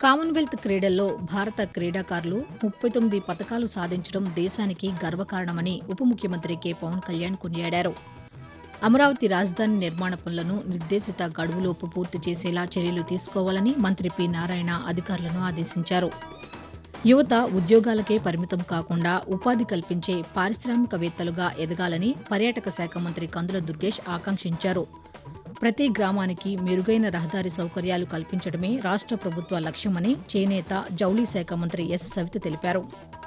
Commonwealth క్రీడల్లో భారత క్రీడాకారులు ముప్పై తొమ్మిది పతకాలు సాధించడం దేశానికి గర్వకారణమని ఉప ముఖ్యమంత్రి కె పవన్ కళ్యాణ్ కొనియాడారు అమరావతి రాజధాని నిర్మాణ పనులను నిర్దేశిత గడువులోపు పూర్తి చేసేలా చర్యలు తీసుకోవాలని మంత్రి పి నారాయణ అధికారులను ఆదేశించారు యువత ఉద్యోగాలకే పరిమితం కాకుండా ఉపాధి కల్పించే పారిశ్రామికవేత్తలుగా ఎదగాలని పర్యాటక శాఖ మంత్రి కందుల దుర్గేష్ ఆకాంక్షించారు ప్రతి గ్రామానికి మెరుగైన రహదారి సౌకర్యాలు కల్పించడమే రాష్ట్ర ప్రభుత్వ లక్ష్యమని చేనేత జౌళి శాఖ మంత్రి ఎస్ సవిత తెలిపారు